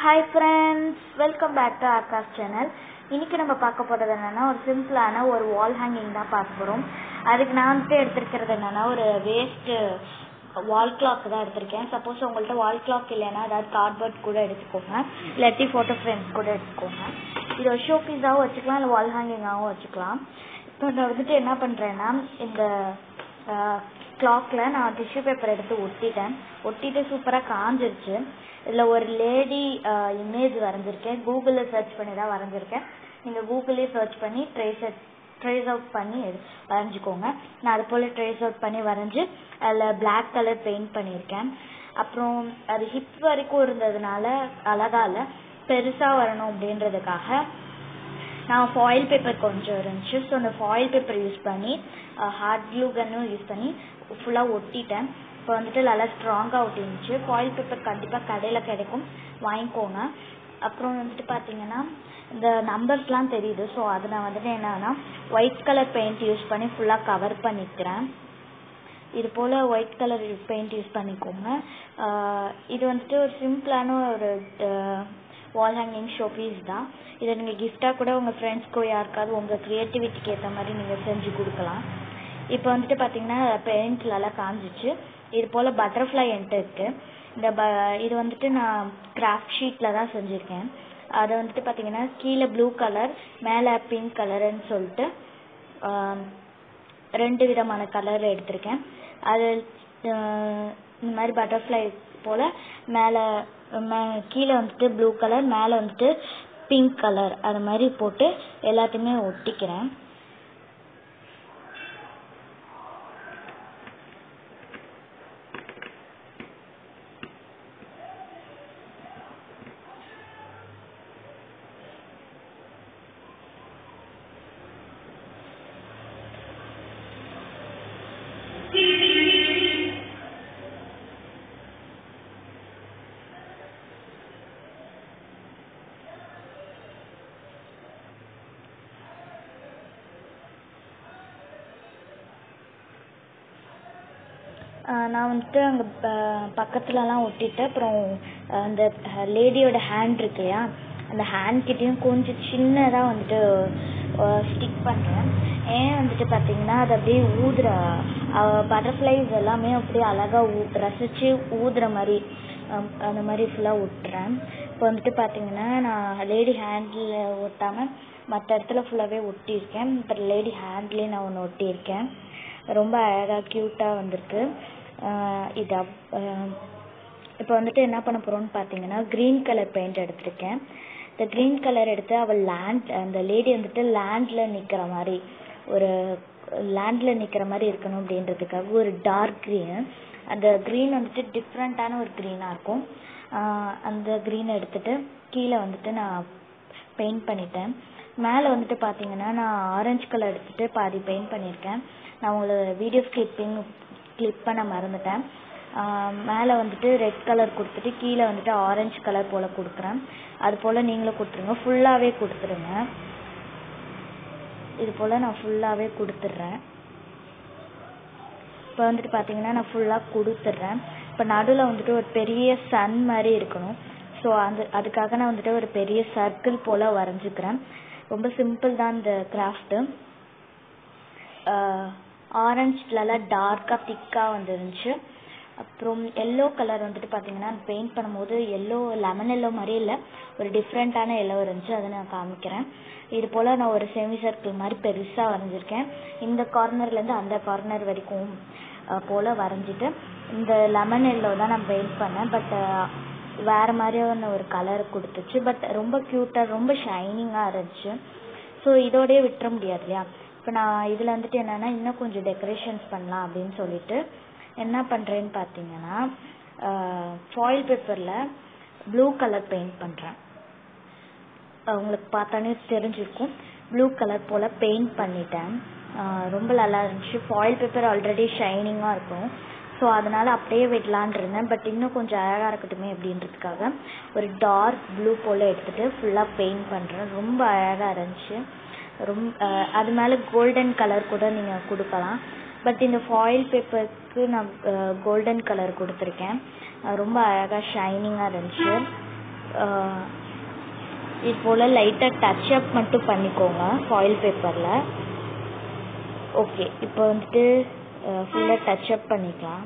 hi friends welcome back to Akash channel இன்னைக்கு நம்ம பார்க்க போகிறது என்னன்னா ஒரு சிம்பிளான ஒரு வால் ஹேங்கிங் தான் பார்க்க போகிறோம் அதுக்கு நான் வந்துட்டு எடுத்திருக்கிறது என்னன்னா ஒரு வேஸ்ட்டு வால் கிளாக் தான் எடுத்திருக்கேன் சப்போஸ் உங்கள்கிட்ட வால் கிளாக் இல்லைன்னா ஏதாவது கார்ட்போர்ட் கூட எடுத்துக்கோங்க இல்லாட்டி ஃபோட்டோ ஃப்ரேம்ஸ் கூட எடுத்துக்கோங்க இது ஒரு ஷோ பீஸாகவும் வச்சுக்கலாம் இல்லை வால் ஹேங்கிங்காகவும் வச்சுக்கலாம் இப்போ நான் வந்துட்டு என்ன பண்ணுறேன்னா இந்த கிளாக்ல நான் டிஷ்யூ பேப்பர் எடுத்து ஒட்டிட்டேன் ஒட்டிட்டு சூப்பராக காஞ்சிருச்சு இதில் ஒரு லேடி இமேஜ் வரைஞ்சிருக்கேன் கூகுளில் சர்ச் பண்ணி தான் வரைஞ்சிருக்கேன் நீங்கள் கூகுளே சர்ச் பண்ணி ட்ரேஸ் ட்ரேஸ் அவுட் பண்ணி வரைஞ்சிக்கோங்க நான் அது போல் ட்ரேஸ் அவுட் பண்ணி வரைஞ்சி அதில் பிளாக் கலர் பெயிண்ட் பண்ணியிருக்கேன் அப்புறம் அது ஹிப் வரைக்கும் இருந்ததுனால அழகா இல்லை பெருசாக வரணும் அப்படின்றதுக்காக நான் ஃபாயில் பேப்பர் கொஞ்சம் இருந்துச்சு ஸோ அந்த ஃபாயில் பேப்பர் யூஸ் பண்ணி ஹார்ட் க்ளூ கன்னும் யூஸ் பண்ணி ஃபுல்லாக ஒட்டிட்டேன் இப்போ வந்துட்டு நல்லா ஸ்ட்ராங்காக ஒட்டிருந்துச்சு ஃபாயில் பேப்பர் கண்டிப்பாக கடையில் கிடைக்கும் வாங்கிக்கோங்க அப்புறம் வந்துட்டு பார்த்தீங்கன்னா இந்த நம்பர்ஸ்லாம் தெரியுது ஸோ அது நான் வந்துட்டு என்னன்னா ஒயிட் கலர் பெயிண்ட் யூஸ் பண்ணி ஃபுல்லாக கவர் பண்ணிக்கிறேன் இது போல் ஒயிட் கலர் பெயிண்ட் யூஸ் பண்ணிக்கோங்க இது வந்துட்டு ஒரு சிம்பிளான ஒரு வால் ஹேங்கிங் ஷோ பீஸ் தான் இதை நீங்கள் கிஃப்டாக கூட உங்கள் ஃப்ரெண்ட்ஸ்க்கோ யாருக்காவது உங்கள் க்ரியேட்டிவிட்டிக்கு ஏற்ற மாதிரி நீங்கள் செஞ்சு கொடுக்கலாம் இப்போ வந்துட்டு பார்த்தீங்கன்னா பெயிண்ட் நல்லா காஞ்சிச்சு இது போல் பட்டர்ஃப்ளை என்கிட்ட இருக்குது இந்த ப இது வந்துட்டு நான் கிராஃப்ட் ஷீட்டில் தான் செஞ்சுருக்கேன் அதை வந்துட்டு பார்த்தீங்கன்னா கீழே ப்ளூ கலர் மேலே பிங்க் கலருன்னு சொல்லிட்டு ரெண்டு விதமான கலர் எடுத்திருக்கேன் அது இந்த மாதிரி பட்டர்ஃப்ளை போல் மேலே மே கீழே வந்துட்டு ப்ளூ கலர் மேலே வந்துட்டு பிங்க் கலர் அது மாதிரி போட்டு எல்லாத்தையுமே ஒட்டிக்கிறேன் நான் வந்துட்டு அங்கே பக்கத்துலலாம் ஒட்டிட்டு அப்புறம் அந்த லேடியோட ஹேண்ட் இருக்கு இல்லையா அந்த ஹேண்ட் கிட்டேயும் கொஞ்சம் சின்னதாக வந்துட்டு ஸ்டிக் பண்ணுறேன் ஏன் வந்துட்டு பார்த்தீங்கன்னா அது அப்படியே ஊதுற பட்டர்ஃப்ளைஸ் எல்லாமே அப்படியே அழகாக ஊ ரசித்து ஊதுற மாதிரி அந்த மாதிரி ஃபுல்லாக ஒட்டுறேன் இப்போ வந்துட்டு பார்த்தீங்கன்னா நான் லேடி ஹேண்டில் ஒட்டாமல் மற்ற இடத்துல ஃபுல்லாகவே ஒட்டியிருக்கேன் இப்போ லேடி ஹேண்ட்லேயே நான் ஒன்று ஒட்டியிருக்கேன் ரொம்ப அழகாக க்யூட்டாக வந்திருக்கு இது இப்போ வந்துட்டு என்ன பண்ண போகிறோம்னு பார்த்தீங்கன்னா க்ரீன் கலர் பெயிண்ட் எடுத்திருக்கேன் இந்த க்ரீன் கலர் எடுத்து அவள் லேண்ட் அந்த லேடி வந்துட்டு லேண்டில் நிற்கிற மாதிரி ஒரு லேண்டில் நிற்கிற மாதிரி இருக்கணும் அப்படின்றதுக்காக ஒரு டார்க் க்ரீனு அந்த க்ரீன் வந்துட்டு டிஃப்ரெண்ட்டான ஒரு க்ரீனாக இருக்கும் அந்த க்ரீனை எடுத்துட்டு கீழே வந்துட்டு நான் பெயிண்ட் பண்ணிட்டேன் மேலே வந்துட்டு பார்த்தீங்கன்னா நான் ஆரஞ்சு கலர் எடுத்துட்டு பாதி பெயிண்ட் பண்ணியிருக்கேன் நான் உங்களோட வீடியோ கிளிப்பிங் கிளிப் பண்ண மறந்துட்டேன் மேலே வந்துட்டு ரெட் கலர் கொடுத்துட்டு கீழே வந்துட்டு ஆரஞ்சு கலர் போல் கொடுக்குறேன் அது போல் நீங்களும் கொடுத்துருங்க ஃபுல்லாகவே கொடுத்துருங்க இது போல் நான் ஃபுல்லாகவே கொடுத்துட்றேன் இப்போ வந்துட்டு பார்த்தீங்கன்னா நான் ஃபுல்லாக கொடுத்துட்றேன் இப்போ நடுவில் வந்துட்டு ஒரு பெரிய சன் மாதிரி இருக்கணும் ஸோ அந்த அதுக்காக நான் வந்துட்டு ஒரு பெரிய சர்க்கிள் போல் வரைஞ்சிக்கிறேன் ரொம்ப சிம்பிள் தான் இந்த கிராஃப்ட்டு ஆரஞ்சுலலாம் டார்க்காக திக்காக வந்துருந்துச்சு அப்புறம் எல்லோ கலர் வந்துட்டு பார்த்தீங்கன்னா பெயிண்ட் பண்ணும்போது எல்லோ லெமன் எல்லோ மாதிரி இல்லை ஒரு டிஃப்ரெண்ட்டான எல்லோ இருந்துச்சு அதை நான் காமிக்கிறேன் இது போல் நான் ஒரு செமி சர்க்கிள் மாதிரி பெருசாக வரைஞ்சிருக்கேன் இந்த கார்னர்லேருந்து அந்த கார்னர் வரைக்கும் போல் வரைஞ்சிட்டு இந்த லெமன் எல்லோ தான் நான் பெயிண்ட் பண்ணேன் பட் வேறு மாதிரியான ஒரு கலர் கொடுத்துச்சு பட் ரொம்ப க்யூட்டாக ரொம்ப ஷைனிங்காக இருந்துச்சு ஸோ இதோடய விட்டுற முடியாது இல்லையா இப்போ நான் இதில் வந்துட்டு என்னென்னா இன்னும் கொஞ்சம் டெக்கரேஷன்ஸ் பண்ணலாம் அப்படின்னு சொல்லிட்டு என்ன பண்ணுறேன்னு பார்த்தீங்கன்னா ஃபாயில் பேப்பரில் ப்ளூ கலர் பெயிண்ட் பண்ணுறேன் உங்களுக்கு பார்த்தானே தெரிஞ்சிருக்கும் ப்ளூ கலர் போல் பெயிண்ட் பண்ணிட்டேன் ரொம்ப நல்லா இருந்துச்சு ஃபாயில் பேப்பர் ஆல்ரெடி ஷைனிங்காக இருக்கும் ஸோ அதனால் அப்படியே விடலான் இருந்தேன் பட் இன்னும் கொஞ்சம் அழகாக இருக்கட்டுமே அப்படின்றதுக்காக ஒரு டார்க் ப்ளூ போல் எடுத்துகிட்டு ஃபுல்லாக பெயிண்ட் பண்ணுறேன் ரொம்ப அழகாக இருந்துச்சு ரொம்ப அது மேலே கோல்டன் கலர் கூட நீங்கள் கொடுக்கலாம் பட் இந்த ஃபாயில் பேப்பருக்கு நான் கோல்டன் கலர் கொடுத்துருக்கேன் ரொம்ப அழகாக ஷைனிங்காக இருந்துச்சு இது போல் லைட்டாக டச் அப் மட்டும் பண்ணிக்கோங்க ஃபாயில் பேப்பரில் ஓகே இப்போ வந்துட்டு ஃபுல்லாக டச் அப் பண்ணிக்கலாம்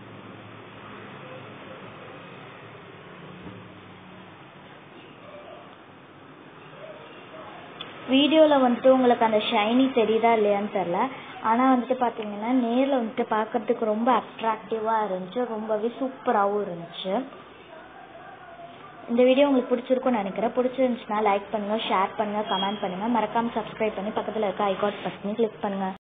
வீடியோவில் வந்துட்டு உங்களுக்கு அந்த ஷைனி தெரியுதா இல்லையான்னு தெரில ஆனால் வந்துட்டு பார்த்தீங்கன்னா நேரில் வந்துட்டு பார்க்கறதுக்கு ரொம்ப அட்ராக்டிவாக இருந்துச்சு ரொம்பவே சூப்பராகவும் இருந்துச்சு இந்த வீடியோ உங்களுக்கு பிடிச்சிருக்கும்னு நினைக்கிறேன் பிடிச்சிருந்துச்சுன்னா லைக் பண்ணுங்கள் ஷேர் பண்ணுங்கள் கமெண்ட் பண்ணுங்கள் மறக்காமல் சப்ஸ்கிரைப் பண்ணி பக்கத்தில் இருக்க ஐகாட் பட்டனையும் கிளிக் பண்ணுங்கள்